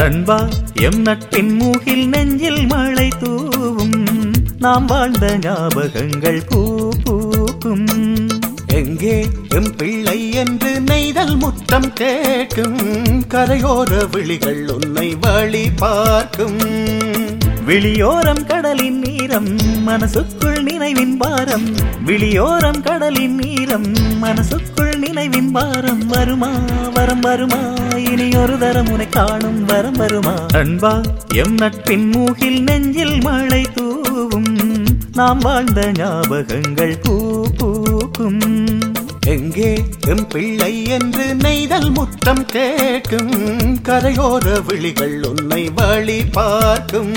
நண்பா எம் நட்பின் மூகில் நெஞ்சில் மழை தூவும் நாம் வாழ்ந்த ஞாபகங்கள் பூ பூக்கும் எங்கே எம் பிள்ளை என்று நெய்தல் முத்தம் கேட்கும் கரையோர விழிகள் உன்னை வழி பார்க்கும் விழியோரம் கடலின் நீரம் மனசுக்குள் நினைவின் பாரம் விழியோரம் கடலின் நீரம் மனசுக்குள் நினைவின் பாரம் வருமா வரம் வருமா இனி ஒரு தரம் உனை காணும் வரம் வருமா அன்பா எம் நட்பின் மூகில் நெஞ்சில் மழை தூவும் நாம் வாழ்ந்த ஞாபகங்கள் பூ பூக்கும் எங்கே எம் பிள்ளை என்று நெய்தல் முத்தம் கேட்கும் கரையோர விழிகள் உன்னை வழி பார்க்கும்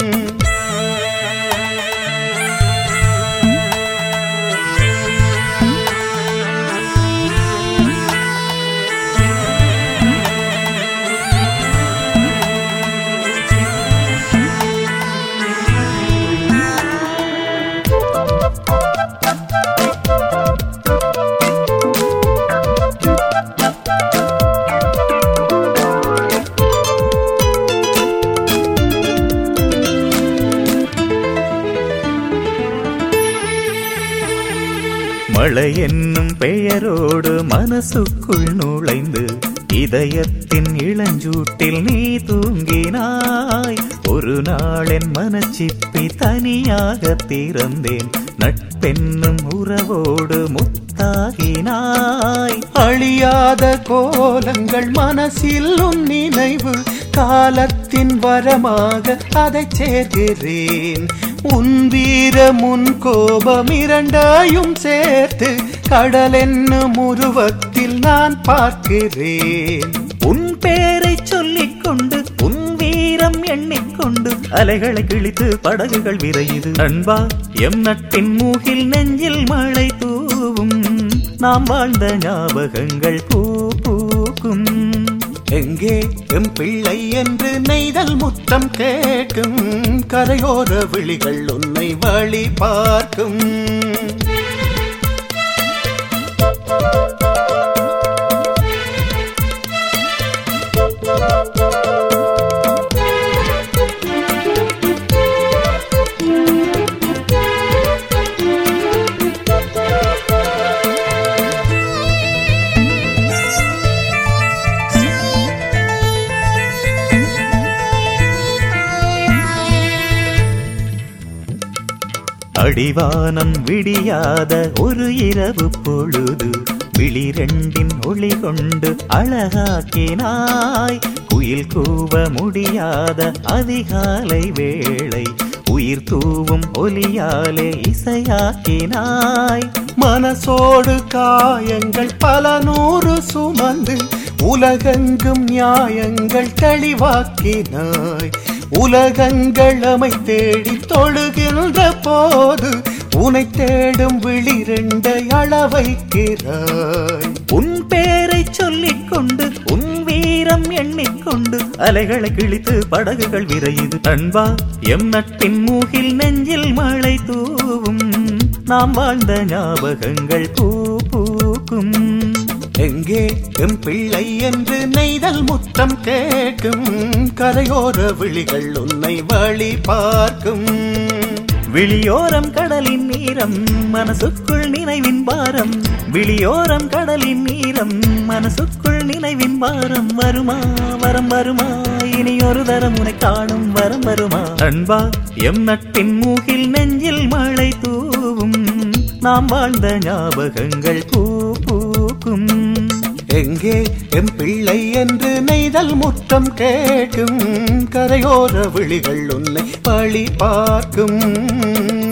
மழை என்னும் பெயரோடு மனசுக்குள் நுழைந்து இதயத்தின் இளஞ்சூட்டில் நீ தூங்கினாய் ஒரு நாள் என் மனச்சிப்பி தனியாக திறந்தேன் நட்பென்னும் உறவோடு முத்தாகினாய் அழியாத கோலங்கள் மனசில் உன் நினைவு காலத்தின் வரமாக அதை சேர்க்கிறேன் உன் வீரம் உன் கோபம் இரண்டாயும் சேர்த்து கடல் என்னும் உருவத்தில் நான் பார்க்கிறேன் உன் பேரை சொல்லிக் கொண்டு உன் வீரம் எண்ணிக்கொண்டு அலைகளை கிழித்து படகுகள் விரையுது அன்பா எம் நட்பின் மூகில் நெஞ்சில் மழை தூவும் நாம் வாழ்ந்த ஞாபகங்கள் பூ பூக்கும் எங்கே எம் பிள்ளை என்று நெய்தல் முத்தம் கேட்கும் கரையோர விழிகள் உன்னை வழி பார்க்கும் அடிவானம் விடியாத ஒரு இரவு பொழுது விழிரெண்டின் ஒளி கொண்டு அழகாக்கினாய் குயில் கூவ முடியாத அதிகாலை வேளை உயிர் தூவும் ஒலியாலே இசையாக்கினாய் மனசோடு காயங்கள் பல நூறு சுமந்து உலகெங்கும் நியாயங்கள் தெளிவாக்கினாய் உலகங்கள் அமை தேடி தொழுகின்ற போது உனை தேடும் விழிரெண்டை அளவைக்கிறாய் உன் பேரை சொல்லிக் கொண்டு உன் வீரம் எண்ணிக்கொண்டு அலைகளை கிழித்து படகுகள் விரையுது அன்பா எம் நட்பின் மூகில் நெஞ்சில் மழை தூவும் நாம் வாழ்ந்த ஞாபகங்கள் பூ பூக்கும் எங்கே எம் பிள்ளை என்று நெய்தல் முத்தம் கேட்கும் கரையோர விழிகள் உன்னை வழி பார்க்கும் விழியோரம் கடலின் நீரம் மனசுக்குள் நினைவின் பாரம் விழியோரம் கடலின் நீரம் மனசுக்குள் நினைவின் பாரம் வருமா வரம் வருமா இனி ஒரு தரம் உனை காணும் வரம் வருமா அன்பா எம் நட்பின் மூகில் நெஞ்சில் மழை தூவும் நாம் வாழ்ந்த ஞாபகங்கள் பூ பூக்கும் எங்கே எம் பிள்ளை என்று நெய்தல் முத்தம் கேட்கும் கரையோர விழிகள் உன்னை வழி பார்க்கும்